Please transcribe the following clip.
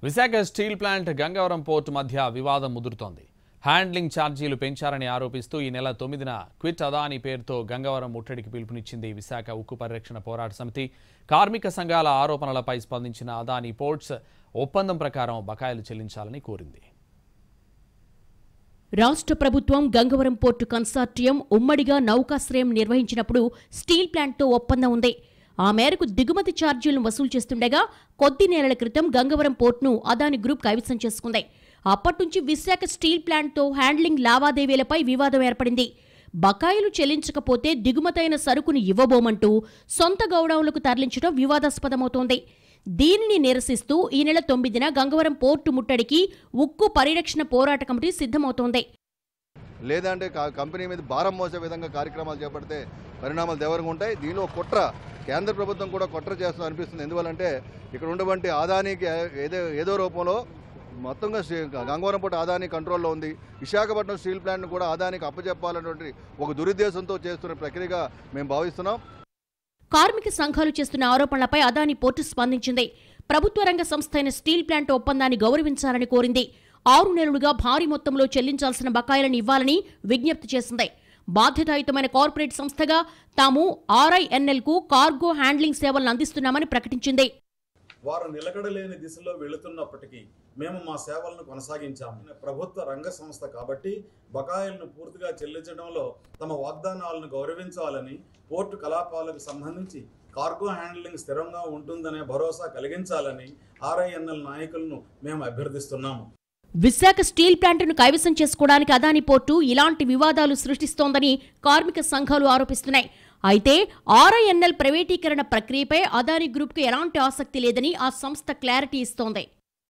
Visakha steel plant Gangavaram port మధ్య వివాదం ముదురుతోంది handling ఛార్జీలు పెంచారని ఆరోపిస్తూ ఈ నెల తొమ్మిదిన క్విట్ అదాని పేరుతో గంగవరం ముట్టడికి పిలుపునిచ్చింది విశాఖ ఉక్కు పరిరక్షణ పోరాట సమితి కార్మిక సంఘాల ఆరోపణలపై స్పందించిన అదాని పోర్ట్స్ ఒప్పందం ప్రకారం బకాయిలు చెల్లించాలని కోరింది రాష్ట్ర ప్రభుత్వం గంగవరం పోర్టు కన్సార్టియం ఉమ్మడిగా నౌకాశ్రయం నిర్వహించినప్పుడు స్టీల్ ప్లాంట్తో ఒప్పందం ఉంది ఆ మేరకు దిగుమతి ఛార్జీలను వసూలు చేస్తుండగా కొద్ది నెలల క్రితం గంగవరం పోర్టును అదాని గ్రూప్ కైవసం చేసుకుంది అప్పటి నుంచి విశాఖ స్టీల్ ప్లాంట్తో హ్యాండ్లింగ్ లావాదేవీలపై వివాదం ఏర్పడింది బకాయిలు చెల్లించకపోతే దిగుమతైన సరుకును ఇవ్వబోమంటూ సొంత గౌడౌన్లకు తరలించడం వివాదాస్పదమవుతోంది దీనిని నిరసిస్తూ ఈ నెల తొమ్మిదిన గంగవరం పోర్టు ముట్టడికి ఉక్కు పరిరక్షణ పోరాట కమిటీ సిద్ధమవుతోంది లేదంటే కా- కంపెనీ మీద భారం మోసే విధంగా కార్యక్రమాలు చేపడితే పరిణామాలు దేవరంగా ఉంటాయి దీనిలో కుట్ర కేంద్ర ప్రభుత్వం కూడా కుట్ర చేస్తుంది అనిపిస్తుంది ఎందువల్లంటే ఇక్కడ ఉన్నటువంటి ఆదానికి ఏదో ఏదో రూపంలో మొత్తంగా శ్రీ- గంగవరం పూట ఆదాని కంట్రోల్లో ఉంది విశాఖపట్నం స్టీల్ ప్లాంట్ను కూడా ఆదానికి అప్పచెప్పాలన్నటువంటి ఒక దురుద్దేశంతో చేస్తున్న ప్రక్రియగా మేము భావిస్తున్నాం కార్మిక సంఘాలు చేస్తున్న ఆరోపణలపై అదాని పోర్టు స్పందించింది ప్రభుత్వ రంగ సంస్థ అయిన స్టీల్ ప్లాంట్ ఒప్పందాన్ని గౌరవించాలని కోరింది ఆరు నెలలుగా భారీ మొత్తంలో చెల్లించాల్సిన బకాయిలను ఇవ్వాలని విజ్ఞప్తి చేసింది బాధ్యతాయుతమైన కార్పొరేట్ సంస్థగా తాము ఆర్ఐఎన్ఎల్ కు కార్గో హ్యాండ్లింగ్ సేవలను అందిస్తున్నామని ప్రకటించింది వారు నిలకడలేని దిశలో వెళుతున్నప్పటికీ మేము మా సేవలను కొనసాగించాము ప్రభుత్వ రంగ సంస్థ కాబట్టి బకాయిలను పూర్తిగా చెల్లించడంలో తమ వాగ్దానాలను గౌరవించాలని పోర్టు కలాపాలకు సంబంధించి కార్గో హ్యాండ్లింగ్ స్థిరంగా ఉంటుందనే భరోసా కలిగించాలని ఆర్ఐఎన్ఎల్ నాయకులను మేము అభ్యర్థిస్తున్నాము విశాఖ స్టీల్ ప్లాంట్ను కైవసం చేసుకోవడానికి అదాని పోర్టు ఇలాంటి వివాదాలు సృష్టిస్తోందని కార్మిక సంఘాలు ఆరోపిస్తున్నాయి అయితే ఆర్ఐఎన్ఎల్ ప్రైవేటీకరణ ప్రక్రియపై అదాని గ్రూప్కు ఎలాంటి ఆసక్తి లేదని ఆ సంస్థ క్లారిటీ ఇస్తోంది